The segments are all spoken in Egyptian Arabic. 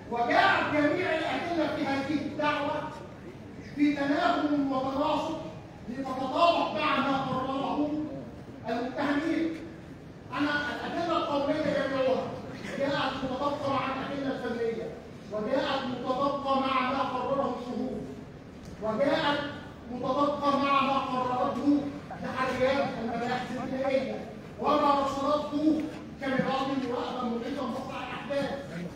وجاءت جميع الادله في هذه الدعوه في تناغم وتناسق لتتطابق مع ما قرره المتهمين انا الادله القوليه جميعها جاءت متطابقه مع الادله الفنيه وجاءت متطابقه مع ما قرره الشهود وجاءت متطابقه مع ما قررته تحريات المباحث الجنائيه وما رصدته كنظام مراقبه محيطا بوقع الاحداث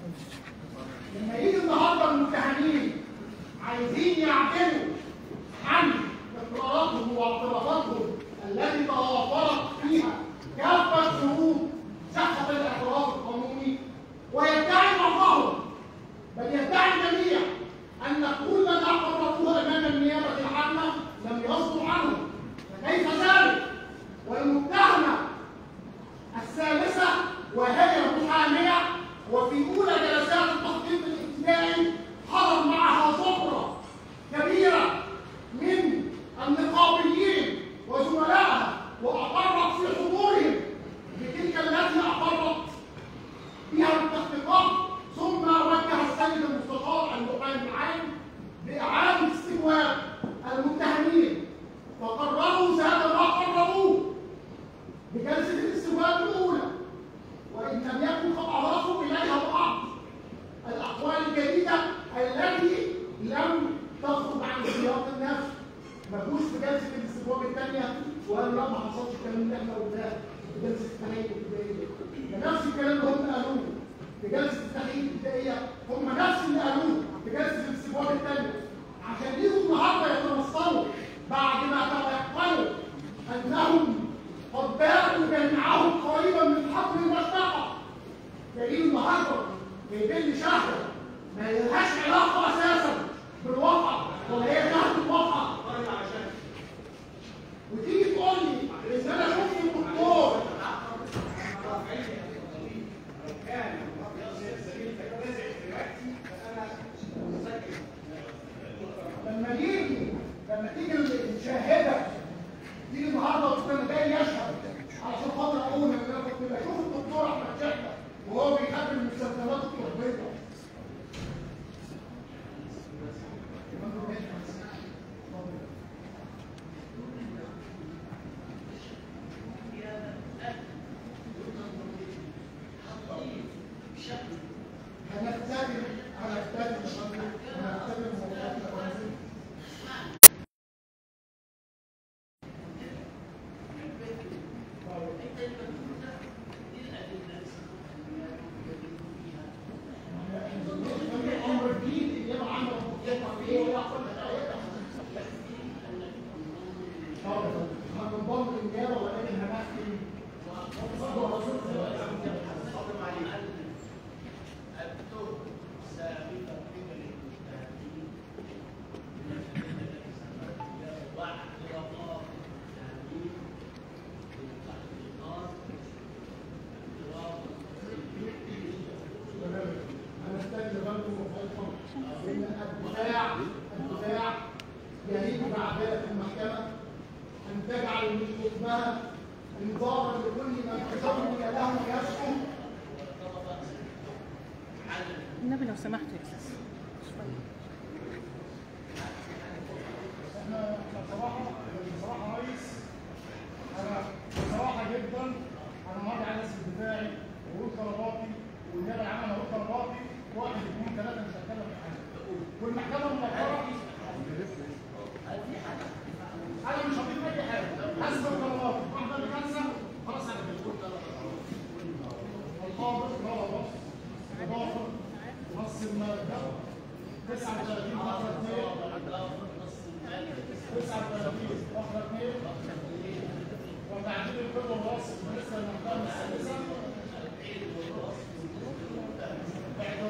لما يجي النهارده المتهمين عايزين يعدلوا عن اقراراتهم واعترافاتهم التي توافرت فيها كافه شروط صحه الاعتراف القانوني ويدعي بعضهم بل يدعي الجميع ان كل ما قرروه امام النيابه العامه لم يصدر عنه فكيف ذلك والمتهمه الثالثه وهي المحاميه وفي اولى جلسات التحقيق الابتدائي حضر معها زمره كبيره من النقابيين وزملائها واقرت في حضورهم بتلك التي اقرت فيها التحقيقات ثم وجه السيد المستشار المحامي العام باعاده استجواب المتهمين فقرروا زاد ما قرروه بجلسه الاستجواب الاولى وان لم يكن قد اضافوا اليها بعض الاقوال الجديده التي لم تخرج عن سياق النفس ما جوش في جلسه الاستجواب الثانيه وقالوا لا ما حصلش الكلام اللي احنا قلناه في جلسه التحقيق الابتدائيه نفس الكلام اللي هم قالوه في جلسه التحقيق الابتدائيه هم نفس اللي قالوه في جلسه الاستجواب الثانيه عشان يجوا النهارده يتنصلوا بعد ما تيقنوا انهم قد باعوا جميعهم قريبا من حقل المشتقه جايين النهارده جايبين لي شهاده ما لهاش علاقه اساسا بالواقع ولا هي شهاده الواقع وتيجي تقول لي ان انا شفت الدكتور لما يجي لما تيجي المشاهده تيجي النهارده وتقول جاي يشهد عشان خاطر اقول ان انا كنت بشوف الدكتور احمد شحته وهو بيخبر المستلزمات الطبيه هنختبر هنختبر هنختبر موضوعات الامر جديد النيابه عامه يطلع فيه ويحصل هننضم للنيابه ولكن هنحكي هنستجد لكم وفقكم ان الدفاع الدفاع يليق بعداله المحكمه ان تجعل من حكمها انذارا لكل من تزوج له يسكن النبي لو سمحت يا استاذ شوية. احنا احنا بصراحه بصراحه رئيس انا بصراحه جدا انا ماضي على اسم دفاعي وقول طلباتي والنيابه العامه انا قلت طلباتي واحد اثنين ثلاثه مش هتكلم في حاجه والمحكمه المؤخره انا مش هضيف اي حاجه حسب طلباتي واحده اللي خمسه خلاص انا كده القابض لا بص اضافه نص الماده 39 اخر اثنين 39 اخر اثنين وتعديل الفقه الواسط لسه المحكمه السادسه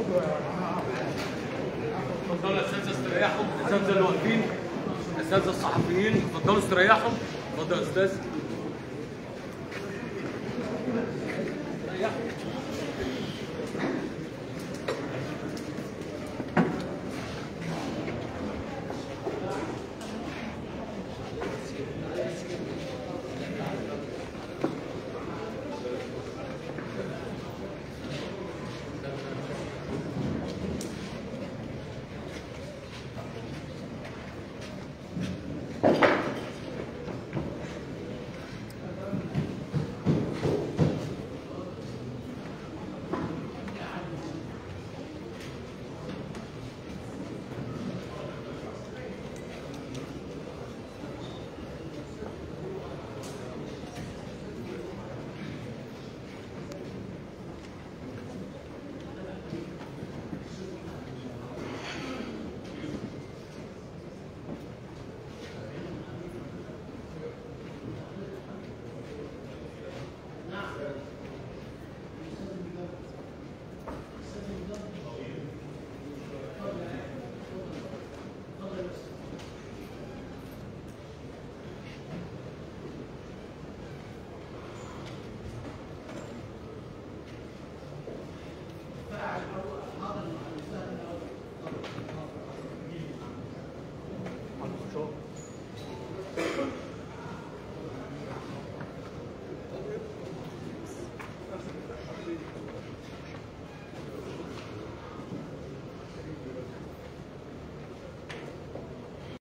اتفضلوا يا اساتذه استريحوا الاساتذه اللي واقفين الاساتذه الصحفيين اتفضلوا استريحوا اتفضل يا استاذ